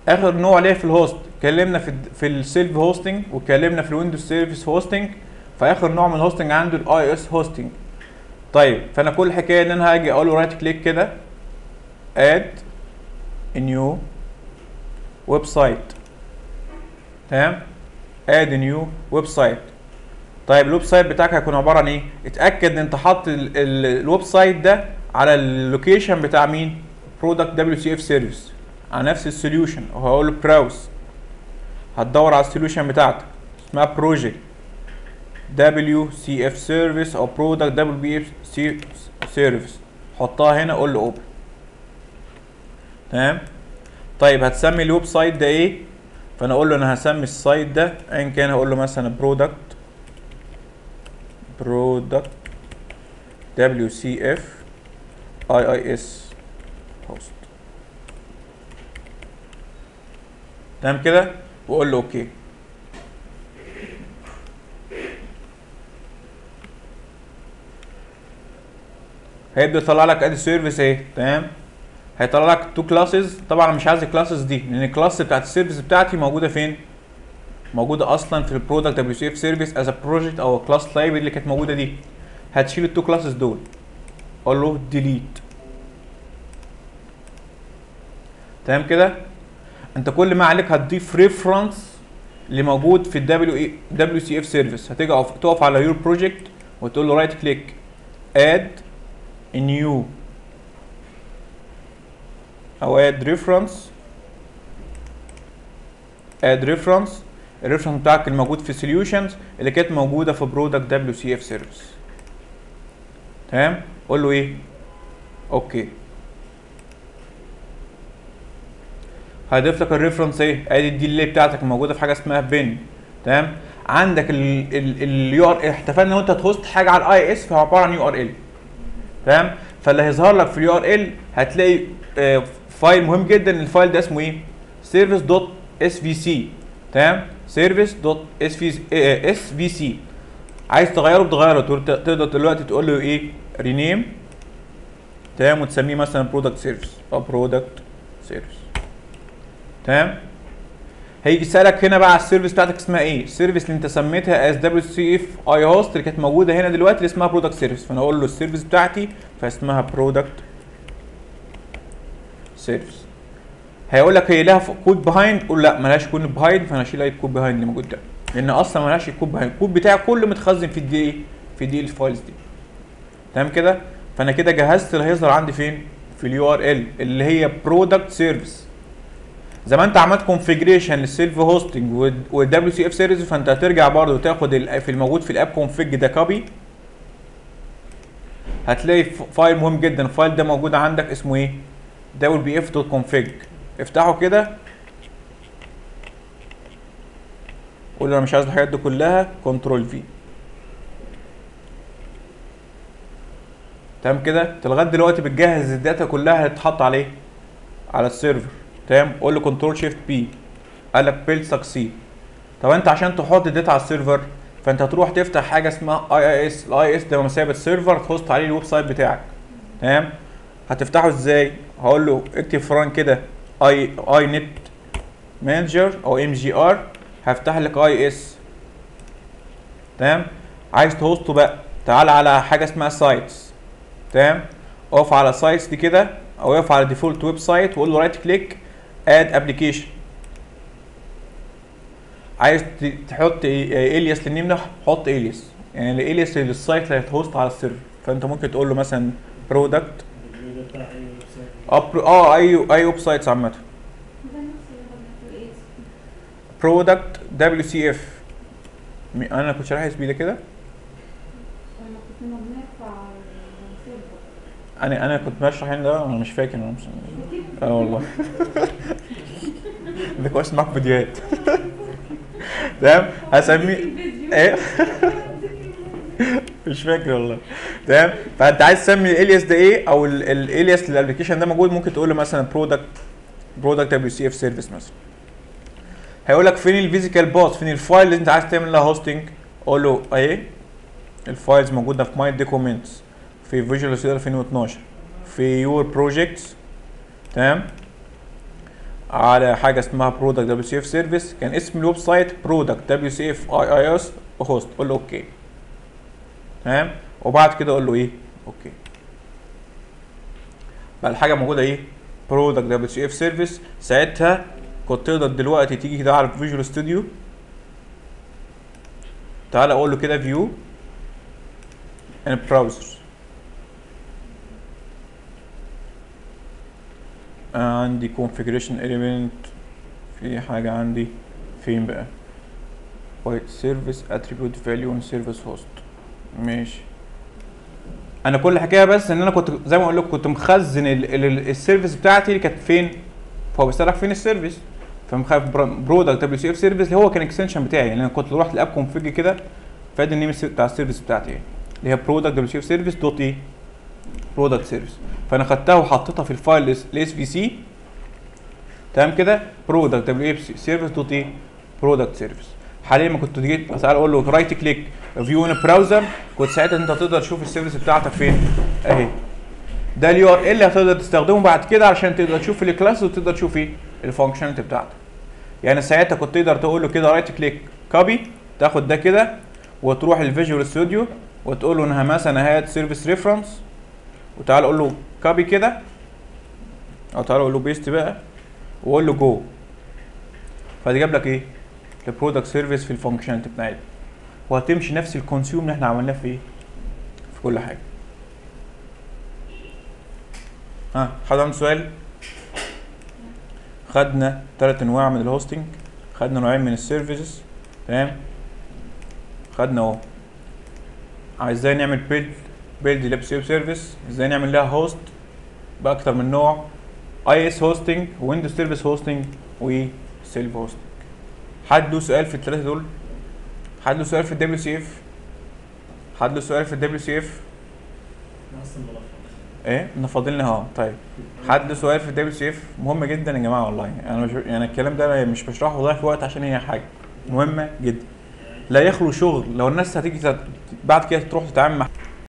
اخر نوع ليه في الهوست اتكلمنا في في السيلف هوستنج واتكلمنا في الويندوز سيرفيس هوستنج فاخر نوع من الهوستنج عنده الاي اس هوستنج طيب فانا كل حكايه ان انا هاجي اقول له رايت كليك كده اد نيو ويب سايت تمام اد نيو ويب سايت طيب الويب سايت بتاعك هيكون عباره عن ايه اتاكد ان انت حاطط ال- ال- الويب سايت ده على اللوكيشن بتاع مين برودكت دبليو سي اف سيرفيس على نفس السوليوشن وهقول له براوس هتدور على السوليوشن بتاعتك اسمها بروجكت دبليو سي اف سيرفيس او برودكت دبليو بي اف سي سيرفيس حطها هنا قول له اوبن تمام طيب هتسمي الويب سايت ده ايه فانا اقول له انا هسمي السايت ده ايا كان هقول له مثلا برودكت برودكت دبليو سي اف اي اي اس هوست تمام كده واقول له اوكي هيبدا يطلع لك ادي سيرفيس اهي تمام هيطلع لك تو كلاسز طبعا انا مش عايز الكلاسز دي لان الكلاس بتاعت السيرفيس بتاعتي موجوده فين موجوده اصلا في البرودكت دبليو سي اف سيرفيس از بروجكت او كلاس لايبرري اللي كانت موجوده دي هتشيل التو كلاسز دول اقول له ديليت تمام كده انت كل ما عليك هتضيف ريفرنس اللي موجود في الدبليو اي دبليو سي اف سيرفيس هتيجي أقف- تقف على يور بروجكت وتقول له رايت كليك اد نيو او اد ريفرنس اد ريفرنس الريفرنس بتاعك الموجود في سوليوشنز اللي كانت موجوده في برودكت دبليو سي اف سيرفيس تمام قول له ايه اوكي هيضيف لك الريفرنس ايه ادي الدي اللي بتاعتك الموجوده في حاجه اسمها بن تمام عندك اليو ار احتفلنا لو انت هتهوست حاجه على الاي اس فهو عباره عن يو ار ال تمام فاللي هيظهر لك في اليو ار ال هتلاقي آه، فايل مهم جدا الفايل ده اسمه ايه سيرفيس دوت اس في سي تمام سيرفيس دوت اس في اس في سي عايز تغيره بتغيره تقول- تقدر دلوقتي تقول له ايه رينيم تمام وتسميه مثلا برودكت سيرفيس او برودكت سيرفيس تمام هيجي يسالك هنا بقى على السيرفيس بتاعتك اسمها ايه السيرفيس اللي انت سميتها از دبليو سي اف اي هوست اللي كانت موجوده هنا دلوقتي اللي اسمها برودكت سيرفيس فانا اقول له السيرفيس بتاعتي فاسمها برودكت سيرفيس هيقول لك هي لها كود بيهايند قول لا ملهاش كود بيهايند فانا هشيل اي كود بيهايند اللي موجود ده لان اصلا ملهاش كود بيهايند الكود بتاعي كله متخزن في الدي ايه في دي الفايلز دي تمام كده فانا كده جهزت اللي هيظهر عندي فين في اليو ار ال اللي هي برودكت سيرفيس زي ما انت عملت كونفيجريشن للسيلف هوستنج والدبليو سي اف سيرفيس فانت هترجع برضه تاخد ال- في الموجود في الاب كونفيج ده كوبي هتلاقي ف- فايل مهم جدا الفايل ده موجود عندك اسمه ايه دبل بي اف دوت كونفيج افتحه كده قول له انا مش عايز الحاجات دي كلها كنترول في تمام كده انت لغايه دلوقتي بتجهز الداتا كلها هتتحط عليه على السيرفر تمام قول له كنترول شيفت بي قال لك بيلد سكسيد طب انت عشان تحط الداتا على السيرفر فانت هتروح تفتح حاجه اسمها اي اي اس الاي اس ده مثابه سيرفر تهوست عليه الويب سايت بتاعك تمام هتفتحه ازاي هقول له اكتب فران كده اي اي نت مانجر او ام جي ار هفتح لك اي اس تمام عايز تهوسته بقى تعال على حاجه اسمها سايتس تمام اقف على سايتس دي كده او اقف على ديفولت ويب سايت وقول له رايت كليك اد ابلكيشن عايز ت- تحط الياس للنيم ده حط الياس يعني الالياس للسايت اللي هتهوست على السيرفر فانت ممكن تقول له مثلا برودكت الفيديو بتاع اي ويب سايت اه اي اي ويب سايتس عامه ده نفس اللي بدنا ايه برودكت دبليو سي اف انا كنت شارح اس بي ده كده لما كنا بنرفع السيرفر انا انا كنت بشرح هنا ده انا مش فاكر انا مش اه والله ده كويس معاك فيديوهات تمام هسميه ايه مش فاكر والله تمام فانت عايز تسمي الالياس ده ايه او ال- الالياس للابلكيشن ده موجود ممكن تقول له مثلا برودكت برودكت دبليو سي اف سيرفيس مثلا هيقول لك فين الفيزيكال باث فين الفايل اللي انت عايز تعمل لها هوستنج قول له اهي الفايلز موجوده في ماي دوكيومنتس في فيجوال ستوديو 2012 في يور بروجكتس تمام على حاجه اسمها برودكت دبليو سي اف سيرفيس كان اسم الويب سايت برودكت دبليو سي اف اي اي اس هوست قول له اوكي تمام وبعد كده اقول له ايه اوكي بقى الحاجه موجوده ايه برودكت دبليو سي اف سيرفيس ساعتها كنت تقدر دلوقتي تيجي كده على فيجوال ستوديو تعال اقول له كده فيو ان براوزر عندي configuration element في حاجة عندي فين بقى white service attribute value and service host ماشي انا كل حكايه بس ان انا كنت زي ما اقول لكم كنت مخزن ال- ال- ال- السيرفيس بتاعتي اللي كانت فين فهو بيسالك فين السيرفيس فمخاف برودكت دبليو سي اف سيرفيس اللي هو كان اكستنشن بتاعي يعني انا كنت رحت لاب كونفيج كده فادي النيم الس- بتاع السيرفيس بتاعتي ايه اللي هي برودكت دبليو سي اف سيرفيس دوت ايه برودكت سيرفيس فانا خدتها وحطيتها في الفايل الاس في سي تمام كده برودكت دبليو اف سيرفيس دوت ايه برودكت سيرفيس حاليا ما كنت جيت اسال اقول له رايت كليك فيو ان براوزر كنت ساعتها انت تقدر تشوف السيرفيس بتاعتك فين اهي ده اليو ار ال اللي هتقدر تستخدمه بعد كده عشان تقدر تشوف الكلاس وتقدر تشوف ايه الفانكشناليتي بتاعتك يعني ساعتها كنت تقدر تقول له كده رايت كليك كوبي تاخد ده كده وتروح الفيجوال ستوديو وتقول له انها مثلا هات سيرفيس ريفرنس وتعال قول له كوبي كده او تعال قول له بيست بقى وقول له جو فهتجيب لك ايه البرودكت سيرفيس في الفانكشناليتي بتاعتك وهتمشي نفس الكونسيوم اللي احنا عملناه في ايه في كل حاجه ها حد عنده سؤال خدنا ثلاث انواع من الهوستنج خدنا نوعين من السيرفيسز تمام خدنا اهو ازاي نعمل بيلد بيلد لاب سيرفيس ازاي نعمل لها هوست باكتر من نوع اي اس هوستنج ويندوز سيرفيس هوستنج وسيلف هوستنج حد له سؤال في الثلاثه دول حد له سؤال في الدبليو سي اف حد له سؤال في الدبليو سي اف نفس الملخص ايه احنا فاضلنا اهو طيب حد له سؤال في الدبليو سي اف مهم جدا يا جماعه والله انا مش يعني الكلام ده أنا مش بشرحه وضيع في وقت عشان هي حاجه مهمه جدا لا يخلو شغل لو الناس هتيجي تت- بعد كده تروح تتعامل مع